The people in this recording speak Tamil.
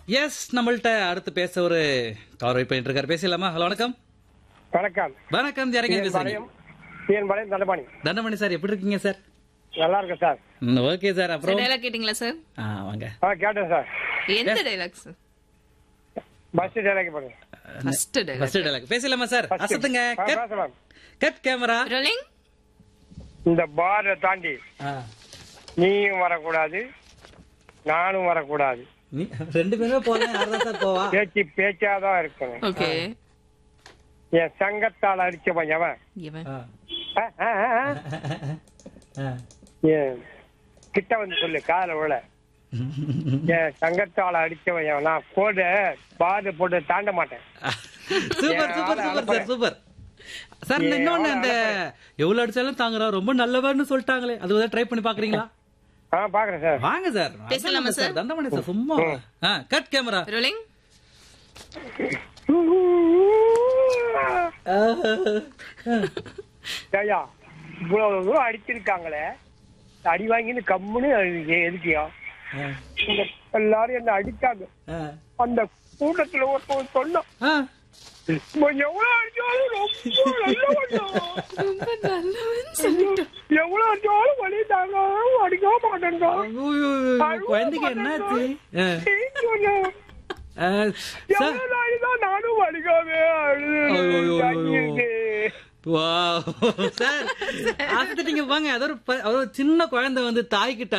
எஸ் நம்மள்ட்ட அடுத்து பேச ஒரு கவர் வெயிட் பண்ணிட்டு இருக்காரு பேசலாமா ஹலோ வணக்கம் வணக்கம் வணக்கம் யாரங்க என் பேசுறீங்க பாளையம் என் பாளையம் தண்டபாணி தண்டமணி சார் எப்படி இருக்கீங்க சார் நல்லா இருக்கேன் சார் ஓகே சார் அப்புறம் டைலாக் கேட்டிங்களா சார் ஆ வாங்க ஆ கேட்டேன் சார் எந்த டைலாக் சார் பஸ் டைலாக் பண்ணுங்க ஃபர்ஸ்ட் டைலாக் ஃபர்ஸ்ட் டைலாக் பேசலாமா சார் First. அசத்துங்க ஆ, கட் பேசலாம் கட் கேமரா ரோலிங் இந்த பாரை தாண்டி நீயும் வரக்கூடாது நானும் வரக்கூடாது நீ ரெண்டு பேருமே போலாம் யார் தான் சார் போவா பேச்சு பேச்சாதான் இருக்கணும் ஓகே என் சங்கத்தால் அடிச்சவன் எவன் இவன் ஆ. ஆ, ஆ, ஆ, ஆ. ஆ. என் கிட்ட வந்து சொல்லு கால விழ என் சங்கத்தால அடிச்சவன் எவன் நான் கோடு பாரு போட்டு தாண்ட மாட்டேன் super super super sir super sir இன்னொன்னு அந்த எவ்வளவு அடிச்சாலும் தாங்குறா ரொம்ப நல்லவன்னு சொல்லிட்டாங்களே அது வந்து ட்ரை பண்ணி பாக்குறீங்களா ஆ பாக்குறேன் சார் வாங்க சார் பேசலாமா சார்? தண்டமணி சார் சும்மா ஆ கட் கேமரா ரோலிங் ஐயா இவ்வளவு தூரம் அடிச்சிருக்காங்களே அடி வாங்கின்னு கம்முன்னு எதுக்கியா இந்த எல்லாரும் என்ன அடிச்சாங்க அந்த கூட்டத்துல ஒருத்தவன் சொன்னான் இவன் எவ்வளவு அடிச்சாலும் ரொம்ப நல்லவன்டா. ரொம்ப நல்லவன் சொல்லிட்டோம் எவ்வளவு அடிச்சாலும் வலி தாங்க அடிக்க மாட்டேன்டா குழந்தைக்கு என்னாச்சு ஆ. ஆ, சார் எவ்வளவு நாளைக்குதான் நானும் வலிக்காம ஐயோ, ஐயோ, ஐயோ. அழுது வாவ் சார் ஆஸ்பத்திரிக்கு வாங்க அது ஒரு ப- அது ஒரு சின்ன குழந்தை வந்து தாய்கிட்ட